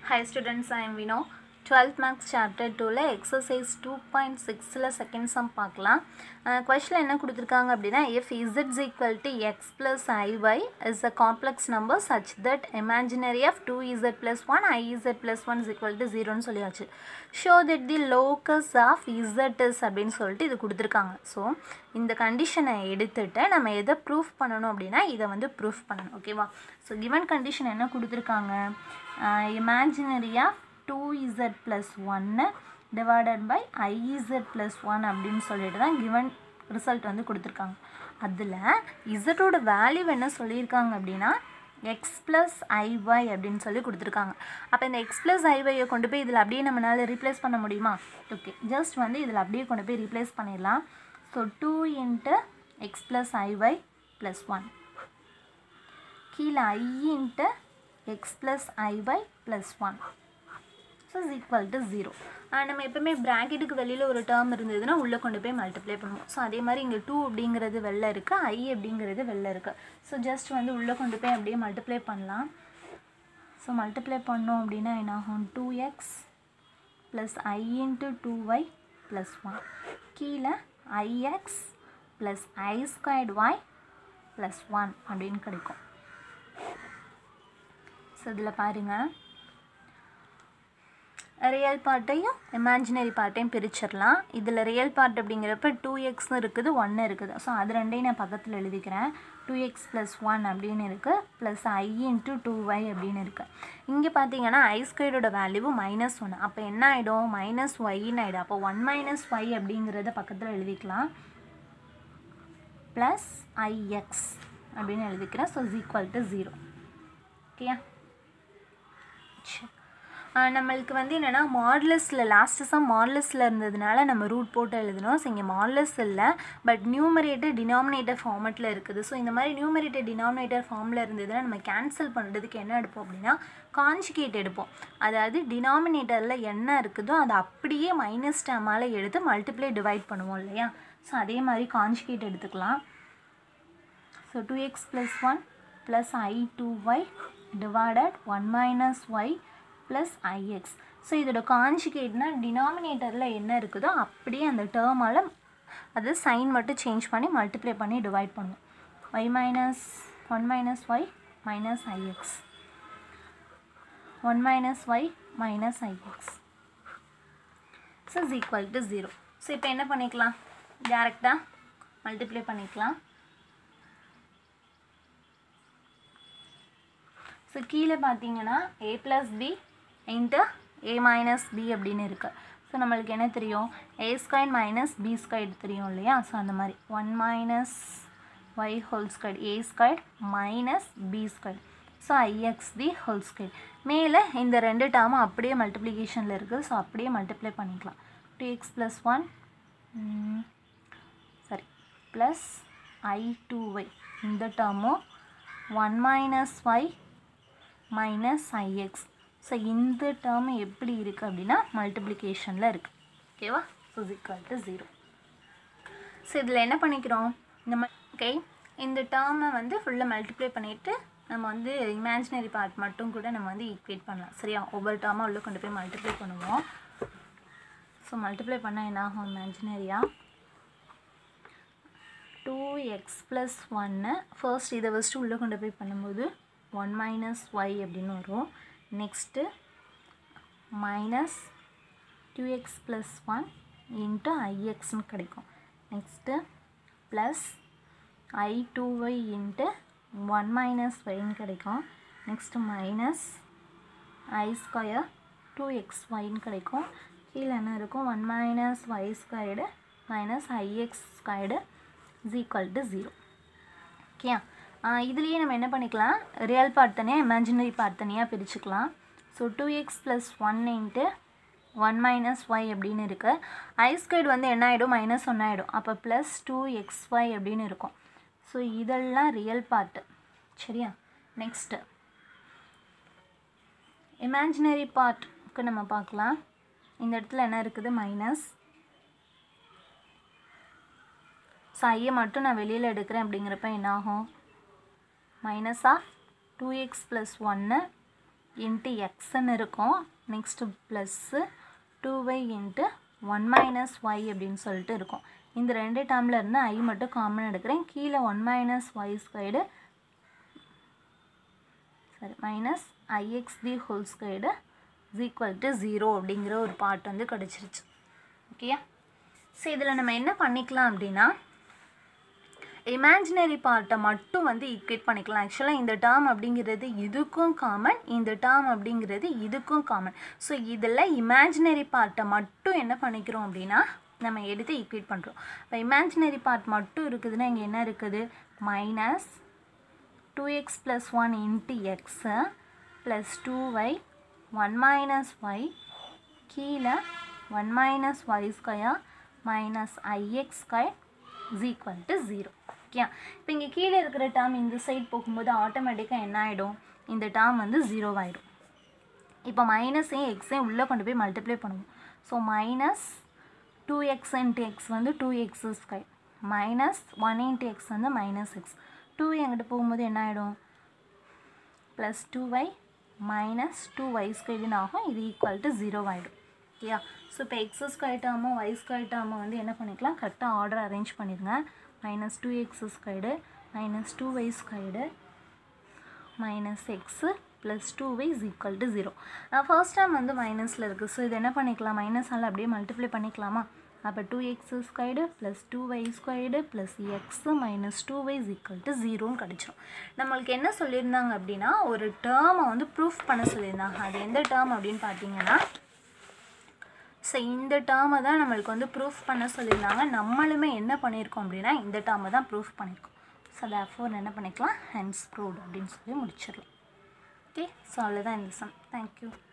Hi students, I am Vino. 12th Max Chapter 2ல exercise two point சிக்ஸில் second sum பார்க்கலாம் கொஷனில் என்ன கொடுத்துருக்காங்க அப்படின்னா இஃப் இசட்ஸ் equal to x plus i y is a complex number such that imaginary of two z plus one i z plus one is equal to ஜீரோன்னு சொல்லியாச்சு show that the locus of z is அப்படின்னு சொல்லிட்டு இது கொடுத்துருக்காங்க so இந்த கண்டிஷனை எடுத்துட்டு நம்ம எதை ப்ரூஃப் பண்ணணும் அப்படின்னா இதை வந்து ப்ரூஃப் பண்ணணும் ஓகேவா ஸோ கிவன் கண்டிஷன் என்ன கொடுத்துருக்காங்க இமேஜினரியாக டூ இசட் ப்ளஸ் ஒன்று divided by i z plus one அப்படின்னு சொல்லிட்டு தான் கிவன் ரிசல்ட் வந்து கொடுத்துருக்காங்க அதில் இசட்டோட வேல்யூ என்ன சொல்லியிருக்காங்க அப்படின்னா எக்ஸ் ப்ளஸ் ஐஒய் அப்படின்னு சொல்லி கொடுத்துருக்காங்க அப்போ இந்த எக்ஸ் ப்ளஸ் ஐஒயை கொண்டு போய் இதில் அப்படியே நம்மளால் ரீப்ளேஸ் பண்ண முடியுமா ஓகே ஜஸ்ட் வந்து இதில் அப்படியே கொண்டு போய் ரீப்ளேஸ் பண்ணிடலாம் so two into x plus i y plus one கீழே i into x plus i y plus one so is equal to zero நம்ம எப்பவுமே ப்ராக்கெட்டுக்கு வெளியில் ஒரு டேர்ம் இருந்ததுன்னா உள்ளே கொண்டு போய் மல்டிப்ளை பண்ணுவோம் ஸோ அதே மாதிரி இங்கே டூ அப்படிங்கிறது வெளில இருக்குது ஐ அப்படிங்கிறது வெளில இருக்குது ஸோ ஜஸ்ட் வந்து உள்ளே கொண்டு போய் அப்படியே மல்டிப்ளை பண்ணலாம் ஸோ மல்டிப்ளை பண்ணோம் அப்படின்னா என்ன ஆகும் two x plus i into two y plus one கீழே i x plus i squared y plus one அப்படின்னு கிடைக்கும் ஸோ இதில் பாருங்கள் ரியல் பார்ட்டையும் இமேஜினரி பார்ட்டையும் பிரிச்சிடலாம் இதில் ரியல் பார்ட் அப்படிங்கிறப்ப டூ எக்ஸ்னு இருக்குது ஒன்று இருக்குது ஸோ அது ரெண்டையும் நான் பக்கத்தில் எழுதிக்கிறேன் டூ எக்ஸ் ப்ளஸ் ஒன் அப்படின்னு இருக்குது plus i into two y அப்படின்னு இருக்குது இங்கே பார்த்தீங்கன்னா ஐ ஸ்கொயரோட வேல்யூ மைனஸ் ஒன்று அப்போ என்ன ஆகிடும் மைனஸ் ஒய்ன்னு ஆகிடும் அப்போ ஒன் மைனஸ் ஒய் அப்படிங்கிறத பக்கத்தில் எழுதிக்கலாம் ப்ளஸ் ஐஎக்ஸ் அப்படின்னு எழுதிக்கிறேன் so is equal to zero ஓகேயா சரி நம்மளுக்கு வந்து என்னென்னா மாடலஸில் லாஸ்ட்டு சம் மாடலஸில் இருந்ததுனால நம்ம ரூட் போட்டு எழுதணும் ஸோ இங்கே மாடலஸ் இல்லை பட் நியூமரேட்டர் டினாமினேட்டர் ஃபார்மெட்டில் இருக்குது ஸோ இந்த மாதிரி நியூமரேட்டர் டினாமினேட்டர் ஃபார்மில் இருந்ததுன்னா நம்ம கேன்சல் பண்ணுறதுக்கு என்ன எடுப்போம் அப்படின்னா கான்ஜுகேட் எடுப்போம் அதாவது டினாமினேட்டரில் என்ன இருக்குதோ அதை அப்படியே மைனஸ் டேமால் எடுத்து மல்டிப்ளை டிவைட் பண்ணுவோம் இல்லையா ஸோ அதே மாதிரி கான்ஜுகேட் எடுத்துக்கலாம் so two x plus one plus i two y divided one minus y plus i x so இதோட கான்ஜுகேட்னா டினாமினேட்டரில் என்ன இருக்குதோ அப்படியே அந்த டேர்மால் அது சைன் மட்டும் சேஞ்ச் பண்ணி மல்டிப்ளை பண்ணி டிவைட் பண்ணும் y minus one minus y minus i x one minus y minus i x so is equal to zero so இப்போ என்ன பண்ணிக்கலாம் டேரெக்டாக மல்டிப்ளை பண்ணிக்கலாம் ஸோ கீழே பார்த்தீங்கன்னா a plus b into a minus b அப்படின்னு இருக்குது ஸோ நம்மளுக்கு என்ன தெரியும் a square minus b square தெரியும் இல்லையா ஸோ அந்த மாதிரி one minus y whole square a square minus b square so i x the whole square மேலே இந்த ரெண்டு டேர்மும் அப்படியே மல்டிப்ளிகேஷனில் இருக்குது ஸோ அப்படியே மல்டிப்ளை பண்ணிக்கலாம் டூ எக்ஸ் ப்ளஸ் ஒன் சரி ப்ளஸ் ஐ டூ ஒய் இந்த டேர்மும் one minus y minus i x so இந்த டேர்ம் எப்படி இருக்குது அப்படின்னா மல்டிப்ளிகேஷனில் இருக்குது ஓகேவா so equal to zero so இதில் என்ன பண்ணிக்கிறோம் இந்த ஓகே இந்த டேர்மை வந்து ஃபுல்லாக மல்டிப்ளை பண்ணிவிட்டு நம்ம வந்து இமேஜினரி பார்ட் மட்டும் கூட நம்ம வந்து ஈக்குவேட் பண்ணலாம் சரியா ஒவ்வொரு டேர்மாக உள்ளே கொண்டு போய் மல்டிப்ளை பண்ணுவோம் ஸோ மல்டிப்ளை பண்ணால் என்ன ஆகும் இமேஜினரியாக டூ எக்ஸ் ப்ளஸ் ஒன்று ஃபர்ஸ்ட் இதை ஃபஸ்ட்டு உள்ளே கொண்டு போய் பண்ணும்போது ஒன் மைனஸ் ஒய் அப்படின்னு வரும் next minus two x plus one into ஐஎக்ஸ்னு கிடைக்கும் next plus i two y into one minus ஒய்ன்னு கிடைக்கும் next minus i square two x ஒய்ன்னு கிடைக்கும் கீழே என்ன இருக்கும் one minus y squared minus i x squared is equal to zero okay இதுலேயே நம்ம என்ன பண்ணிக்கலாம் ரியல் பார்ட் தனியாக இமேஜினரி பார்ட் தனியாக பிரிச்சுக்கலாம் so two x plus one into one minus y அப்படின்னு இருக்குது ஐ ஸ்கொயர்டு வந்து என்ன ஆகிடும் மைனஸ் ஒன் ஆகிடும் அப்போ ப்ளஸ் டூ எக்ஸ் ஒய் அப்படின்னு இருக்கும் ஸோ இதெல்லாம் ரியல் பார்ட்டு சரியா நெக்ஸ்ட்டு இமேஜினரி பார்ட்டுக்கு நம்ம பார்க்கலாம் இந்த இடத்துல என்ன இருக்குது மைனஸ் ஸோ ஐயை மட்டும் நான் வெளியில் எடுக்கிறேன் அப்படிங்கிறப்ப என்னாகும் minus of two x plus ஒன்று இன்ட்டு எக்ஸ்ன்னு இருக்கும் next plus two y into one minus y அப்படின்னு சொல்லிட்டு இருக்கும் இந்த ரெண்டு டேர்மில் இருந்து ஐ மட்டும் காமன் எடுக்கிறேன் கீழே ஒன் மைனஸ் ஒய் ஸ்கொயர்டு சரி minus i x the whole squared is equal to zero அப்படிங்கிற ஒரு பார்ட் வந்து கிடச்சிருச்சு ஓகேயா ஸோ இதில் நம்ம என்ன பண்ணிக்கலாம் அப்படின்னா இமேஜினரி பார்ட்டை மட்டும் வந்து ஈக்குவேட் பண்ணிக்கலாம் ஆக்சுவலாக இந்த டேர்ம் அப்படிங்கிறது இதுக்கும் காமன் இந்த டேர்ம் அப்படிங்கிறது இதுக்கும் காமன் ஸோ இதில் இமேஜினரி பார்ட்டை மட்டும் என்ன பண்ணிக்கிறோம் அப்படின்னா நம்ம எடுத்து ஈக்குவேட் பண்ணுறோம் இப்போ இமேஜினரி பார்ட் மட்டும் இருக்குதுன்னா இங்கே என்ன இருக்குது minus two x plus one into x plus two y one minus y கீழே one minus y square minus i x square is equal to zero okay இப்போ இங்கே கீழே இருக்கிற டேர்ம் இந்த சைடு போகும்போது ஆட்டோமேட்டிக்காக என்ன ஆகிடும் இந்த டேர்ம் வந்து ஜீரோ ஆகிடும் இப்போ மைனஸையும் எக்ஸையும் உள்ளே கொண்டு போய் மல்டிப்ளை பண்ணுவோம் so minus two x into x வந்து two x square minus one into x வந்து மைனஸ் எக்ஸ் டூ எங்கிட்ட போகும்போது என்ன ஆகிடும் plus two y minus two y ஸ்கொயர்னு ஆகும் இது ஈக்குவல் டு ஜீரோ ஆகிடும் ஓகேயா ஸோ இப்போ எக்ஸ் ஸ்கொயர் டேர்மும் ஒய் ஸ்கொயர் டேர்மும் வந்து என்ன பண்ணிக்கலாம் கரெக்டாக ஆர்டர் அரேஞ்ச் பண்ணிடுங்க minus two x squared minus two y squared minus x plus two y is equal to zero first time வந்து மைனஸில் இருக்குது ஸோ இது என்ன பண்ணிக்கலாம் மைனஸால் அப்படியே மல்டிப்ளை பண்ணிக்கலாமா அப்போ two x squared plus two y squared plus x minus two y is equal to ஜீரோன்னு கிடச்சிரும் நம்மளுக்கு என்ன சொல்லியிருந்தாங்க அப்படின்னா ஒரு டேர்மை வந்து ப்ரூஃப் பண்ண சொல்லியிருந்தாங்க அது எந்த டேர்ம் அப்படின்னு பார்த்தீங்கன்னா ஸோ இந்த டேர்மை தான் நம்மளுக்கு வந்து ப்ரூஃப் பண்ண சொல்லியிருந்தாங்க நம்மளுமே என்ன பண்ணியிருக்கோம் அப்படின்னா இந்த டேர்மை தான் ப்ரூஃப் பண்ணியிருக்கோம் ஸோ தேர்ஃபோர் என்ன பண்ணிக்கலாம் ஹென்ஸ் ப்ரூவ்ட் அப்படின்னு சொல்லி முடிச்சிடலாம் ஓகே ஸோ அவ்வளோதான் இந்த சம் தேங்க்யூ